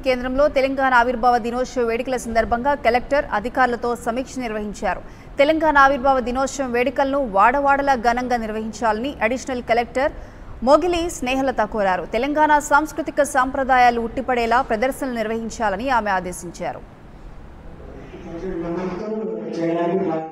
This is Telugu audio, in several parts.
కేంద్రంలో తెలంగాణ ఆవిర్భావ దినోత్సవ వేడుకల సందర్భంగా కలెక్టర్ అధికారులతో సమీక్ష నిర్వహించారు తెలంగాణ ఆవిర్భావ దినోత్సవం వేడుకలను వాడవాడలా ఘనంగా నిర్వహించాలని అడిషనల్ కలెక్టర్ మోగిలి స్నేహలత కోరారు తెలంగాణ సాంస్కృతిక సాంప్రదాయాలు ఉట్టిపడేలా ప్రదర్శనలు నిర్వహించాలని ఆమె ఆదేశించారు చేయడానికి ప్లాన్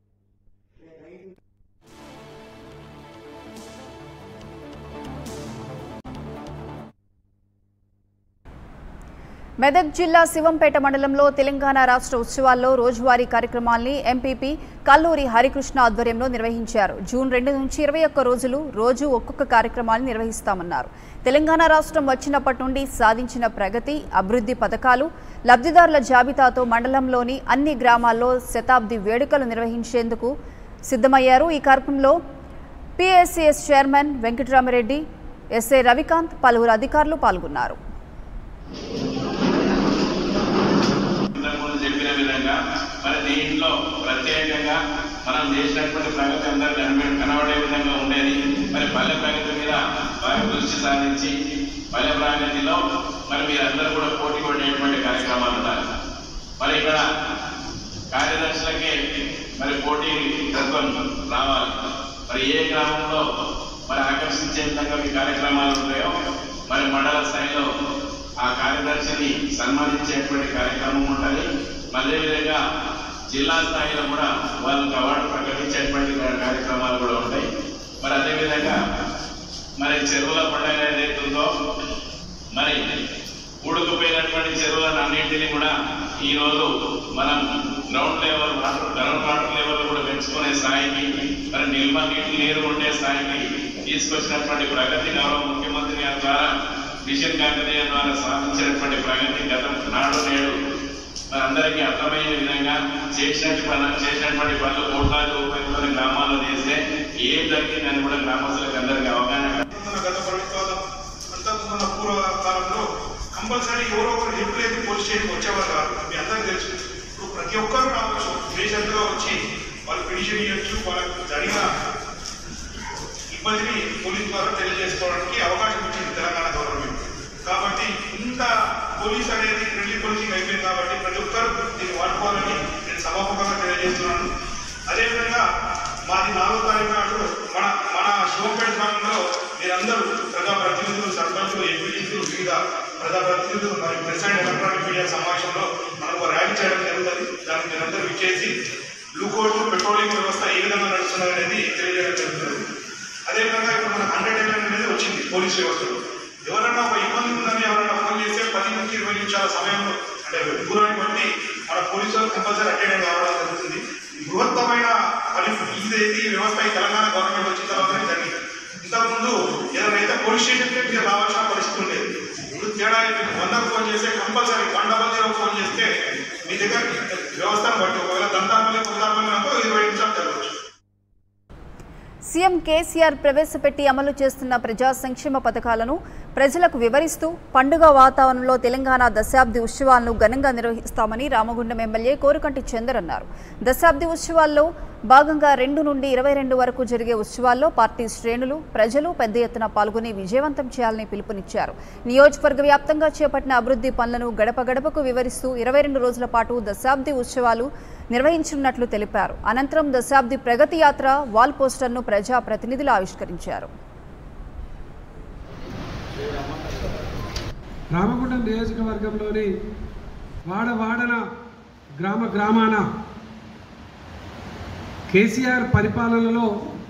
మెదక్ జిల్లా శివంపేట మండలంలో తెలంగాణ రాష్ట్ర ఉత్సవాల్లో రోజువారీ కార్యక్రమాల్ని ఎంపీపీ కల్లూరి హరికృష్ణ ఆధ్వర్యంలో నిర్వహించారు జూన్ రెండు నుంచి ఇరవై ఒక్క రోజులు రోజు ఒక్కొక్క కార్యక్రమాన్ని నిర్వహిస్తామన్నారు తెలంగాణ రాష్ట్రం వచ్చినప్పటి నుండి సాధించిన ప్రగతి అభివృద్ధి పథకాలు లబ్ధిదారుల జాబితాతో మండలంలోని అన్ని గ్రామాల్లో శతాబ్ది వేడుకలు నిర్వహించేందుకు సిద్ధమయ్యారు ఈ కార్యక్రమంలో PSCS chairman Venkataramareddy SA Ravikanth పలువురు అధికారులు పాల్గొన్నారు ఇంతకుముందు చెప్పిన విధంగా మరి దీంట్లో ప్రత్యేకంగా మనం చేసినటువంటి ప్రగతి అందరూ కనిపి కనబడే విధంగా ఉండేది మరి పల్లె ప్రగతి మీద బాగా దృష్టి సాధించి పల్లె ప్రగతిలో మరి మీరందరూ కూడా పోటీ పడేటువంటి కార్యక్రమాలు ఉండాలి మరి ఇక్కడ కార్యదర్శులకే మరి పోటీ తత్వం రావాలి మరి ఏ గ్రామంలో మరి ఆకర్షించే విధంగా మీ కార్యక్రమాలు ఉంటాయో మరి మండల స్థాయిలో ఆ కార్యదర్శిని సన్మానించేటువంటి కార్యక్రమం ఉంటుంది అదేవిధంగా జిల్లా స్థాయిలో కూడా వాళ్ళకి అవార్డు ప్రకటించేటువంటి కార్యక్రమాలు కూడా ఉంటాయి మరి అదేవిధంగా మరి చెరువుల పండుగ ఏదైతుందో మరి ఊడుకుపోయినటువంటి చెరువులను అన్నింటినీ కూడా ఈ రోజు మనం ground level water ground water level కూడా పెంచుకునే స్థాయికి మరి నిల్వ నీటి నీరు ఉండే స్థాయికి తీసుకొచ్చినటువంటి ప్రగతి గౌరవ ముఖ్యమంత్రి గారి ద్వారా మిషన్ కాకతీయ ద్వారా సాధించినటువంటి ప్రగతి గతం నాడు నేడు మరి అందరికీ అర్థమయ్యే విధంగా చేసినట్టు పని చేసినటువంటి పనులు కోట్లాది రూపాయలతో గ్రామాల్లో చేస్తే ఏం జరిగిందని కూడా గ్రామస్తులకు అందరికీ అవగాహన మన గత ప్రభుత్వాల అంతకుముందున్న పూర్వకాలంలో కంపల్సరీ ఎవరో ఒకరు ఎప్పుడైతే పోలీస్ స్టేషన్కి వచ్చేవారు కాదు మీ అందరికీ తెలుసు ఇప్పుడు ప్రతి ఒక్కరు రావచ్చు పేషెంట్గా వచ్చి వాళ్ళు పిటిషన్ ఇవ్వచ్చు వాళ్ళకి జరిగిన ఇబ్బందిని పోలీస్ ద్వారా తెలియజేసుకోవడానికి అవకాశం ఇచ్చింది తెలంగాణ గవర్నమెంట్ కాబట్టి ఇంత పోలీస్ అనేది ఫ్రెండ్లీ పోలీసింగ్ అయిపోయింది కాబట్టి ప్రతి ఒక్కరు దీన్ని వాడుకోవాలని నేను సభాముఖంగా తెలియజేస్తున్నాను అదేవిధంగా మాది నాలుగో తారీఖు నాడు మన మన శివంపేట గ్రామంలో మీరందరూ ప్రజాప్రతినిధులు సర్పంచులు ఎంపీటీసీలు వివిధ ప్రజాప్రతినిధులు మరియు ప్రెస్ అండ్ ఎలక్ట్రానిక్ మీడియా సమావేశంలో మనం ఒక ర్యాలీ చేయడం జరుగుతుంది దానికి మీరందరూ ఇచ్చేసి బ్లూ కోడ్ పెట్రోలింగ్ వ్యవస్థ ఏ విధంగా నడుస్తున్నది అనేది తెలియజేయడం జరుగుతుంది అదేవిధంగా ఇప్పుడు మనకు అండర్టైన్మెంట్ అనేది వచ్చింది పోలీస్ వ్యవస్థలో ఎవరైనా ఒక ఇబ్బంది ఉందని ఎవరైనా ఫోన్ చేస్తే పది నుంచి ఇరవై నిమిషాల సమయంలో అంటే దూరాన్ని బట్టి మన పోలీసులు కంపల్సరీ అటెండ్ కావడం జరుగుతుంది ఈ బృహత్తమైన పని ఇదైతే ఈ వ్యవస్థ ఈ తెలంగాణ గవర్నమెంట్ వచ్చిన తర్వాతనే జరిగింది ఇంతకుముందు ఏదైనా పోలీస్ స్టేషన్కి మీరు రావాల్సిన పరిస్థితి ఉండేది ఇప్పుడు తేడా మీకు వందకు ఫోన్ చేస్తే compulsory one double zero phone చేస్తే మీ దగ్గర వ్యవస్థను బట్టి ఒకవేళ దంతాపల్లి కొంతాపల్లి అనుకో ఇరవై నిమిషాలు జరగవచ్చు సీఎం కేసీఆర్ ప్రవేశపెట్టి అమలు చేస్తున్న ప్రజా సంక్షేమ పథకాలను ప్రజలకు వివరిస్తూ పండుగ వాతావరణంలో తెలంగాణ దశాబ్ది ఉత్సవాలను ఘనంగా నిర్వహిస్తామని రామగుండం ఎమ్మెల్యే కోరుకంటి చందర్ అన్నారు దశాబ్ది ఉత్సవాల్లో భాగంగా రెండు నుండి ఇరవై రెండు వరకు జరిగే ఉత్సవాల్లో పార్టీ శ్రేణులు ప్రజలు పెద్ద ఎత్తున పాల్గొని విజయవంతం చేయాలని పిలుపునిచ్చారు నియోజకవర్గ వ్యాప్తంగా చేపట్టిన అభివృద్ధి పనులను గడప గడపకు వివరిస్తూ ఇరవై రెండు రోజుల పాటు దశాబ్ది ఉత్సవాలు నిర్వహించనున్నట్లు తెలిపారు అనంతరం దశాబ్ది ప్రగతి యాత్ర వాల్ పోస్టర్ను ప్రజా ప్రతినిధులు ఆవిష్కరించారు రామగుండం నియోజకవర్గంలోని వాడవాడన గ్రామ గ్రామాన కేసీఆర్ పరిపాలనలో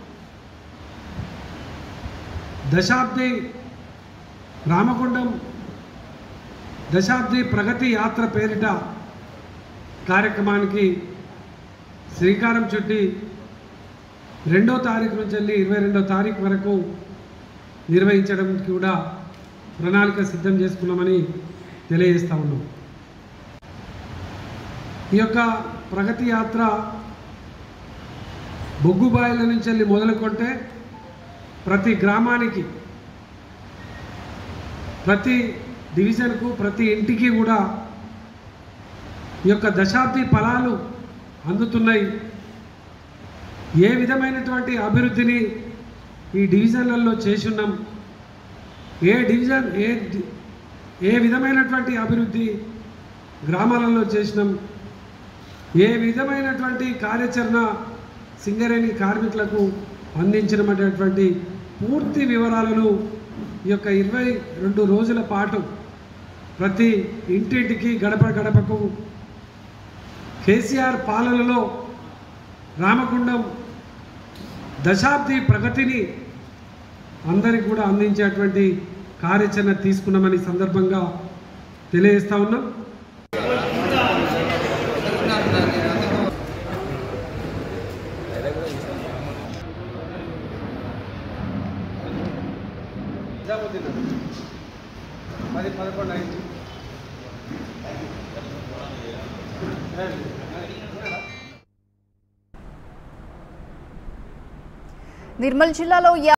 దశాబ్ది రామగుండం దశాబ్ది ప్రగతి యాత్ర పేరిట కార్యక్రమానికి శ్రీకారం చుట్టి రెండో తారీఖు నుంచి వెళ్ళి ఇరవై రెండో తారీఖు వరకు నిర్వహించడం కూడా ప్రణాళిక సిద్ధం చేసుకున్నామని తెలియజేస్తా ఉన్నాం ఈ యొక్క ప్రగతి యాత్ర బొగ్గుబాయిల నుంచి వెళ్ళి మొదలుకొంటే ప్రతి గ్రామానికి ప్రతి డివిజన్కు ప్రతి ఇంటికి కూడా ఈ యొక్క దశాబ్ది ఫలాలు అందుతున్నాయి ఏ విధమైనటువంటి అభివృద్ధిని ఈ డివిజన్లలో చేసున్నాం ఏ డివిజన్ ఏ డి- ఏ విధమైనటువంటి అభివృద్ధి గ్రామాలలో చేసినాం ఏ విధమైనటువంటి కార్యాచరణ సింగరేణి కార్మికులకు అందించినటువంటి పూర్తి వివరాలను ఈ యొక్క ఇరవై రెండు రోజుల పాటు ప్రతి ఇంటింటికి గడప గడపకు కేసీఆర్ పాలనలో రామగుండం దశాబ్ది ప్రగతిని అందరికి కూడా అందించేటువంటి కార్యాచరణ తీసుకున్నామని సందర్భంగా తెలియజేస్తా ఉన్నాం పది పదకొండు అయింది నిర్మల్ జిల్లాలో